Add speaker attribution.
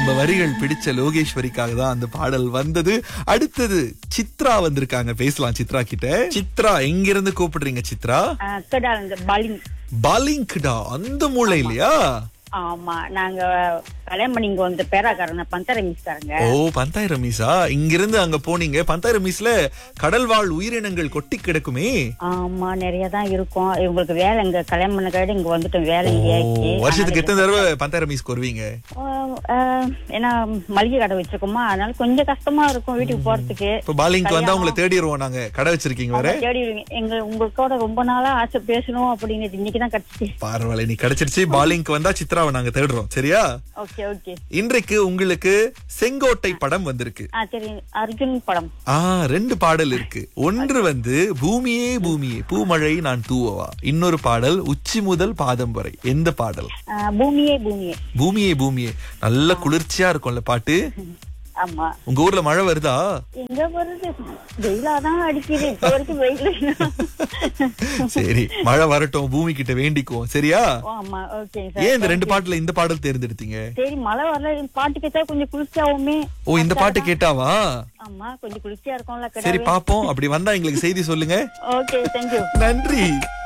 Speaker 1: நம்ம வரிகள் பிடிச்ச லோகேஸ்வரிக்காக தான் அந்த பாடல் வந்தது அடுத்தது சித்ரா வந்திருக்காங்க பேசலாம் சித்ரா கிட்ட சித்ரா எங்க இருந்து கூப்பிடுறீங்க சித்ரா
Speaker 2: கடா இந்த பலிங்
Speaker 1: பாலிங்க்டா அந்த மூளை இல்லையா
Speaker 2: ஆமா நாங்க கல்யாணம் பண்ணி இங்க வந்து பேராக்காரங்க பந்தர மிஸ்காரங்க
Speaker 1: ஓ பந்தாயிரம் மீஸா இங்கிருந்து அங்க போனீங்க பந்தாயிரம் மீஸ்ல கடல் வாழ் உயிரினங்கள் கொட்டி கிடக்குமே
Speaker 2: ஆமா நிறைய தான் இருக்கும் இவங்களுக்கு வேலை இங்க கல்யாணம் பண்ண கழிடு இங்க வந்துட்டோம் வேலை
Speaker 1: ஓ,
Speaker 2: இல்லையாச்சு
Speaker 1: வருஷத்துக்கு எத்தனை தடவை பந்தாயிரம் மீஸ்க்கு வருவீங்க
Speaker 2: ஏன்னா மளிகை கடை வச்சிருக்கோமா அதனால கொஞ்சம் கஷ்டமா இருக்கும் வீட்டுக்கு போறதுக்கு
Speaker 1: இப்ப பாலிங்க்கு வந்தா உங்களை தேடிடுவோம் நாங்க கடை வச்சிருக்கீங்க வேற
Speaker 2: தேடி வருவீங்க. எங்க உங்களுக்கோட ரொம்ப நாளா ஆசை பேசணும் அப்படின்னு இன்னைக்கு தான் கிடைச்சிச்சு
Speaker 1: பரவாயில்ல நீ கிடைச்சிருச்சு பாலிங்க்கு வந்தா சித்ராவை நாங்க தேடுறோம் சரியா
Speaker 2: ஓகே ஓகே
Speaker 1: இன்றைக்கு உங்களுக்கு செங்கோட்டை படம் வந்திருக்கு
Speaker 2: ஆ சரி அர்ஜுன் படம்
Speaker 1: ஆ ரெண்டு பாடல் இருக்கு ஒன்று வந்து பூமியே பூமியே பூமழை நான் தூவவா இன்னொரு பாடல் உச்சி முதல் பாதம் வரை எந்த பாடல்
Speaker 2: ஆ, பூமியே பூமியே
Speaker 1: பூமியே பூமியே நல்ல குளிர்ச்சியா இருக்கும்ல பாட்டு
Speaker 2: ஆமா
Speaker 1: உங்க ஊர்ல மழை வருதா
Speaker 2: எங்க வருது வெயிலாதான் அடிக்குது இப்ப வரைக்கும் வெயில்
Speaker 1: சரி மழை வரட்டும் பூமி கிட்ட வேண்டிக்குவோம் சரியா
Speaker 2: ஓ, ஆமா ஓகே
Speaker 1: ஏன் இந்த ரெண்டு பாட்டுல இந்த பாடல் தேர்ந்தெடுத்தீங்க
Speaker 2: சரி மழை வரல பாட்டு கேட்டா கொஞ்சம் குளிர்ச்சியாவுமே
Speaker 1: ஓ இந்த பாட்டு கேட்டாவா
Speaker 2: ஆமா கொஞ்சம் குளிர்ச்சியா இருக்கும்ல
Speaker 1: சரி பாப்போம் அப்படி வந்தா எங்களுக்கு செய்தி சொல்லுங்க
Speaker 2: ஓகே தேங்க்யூ
Speaker 1: நன்றி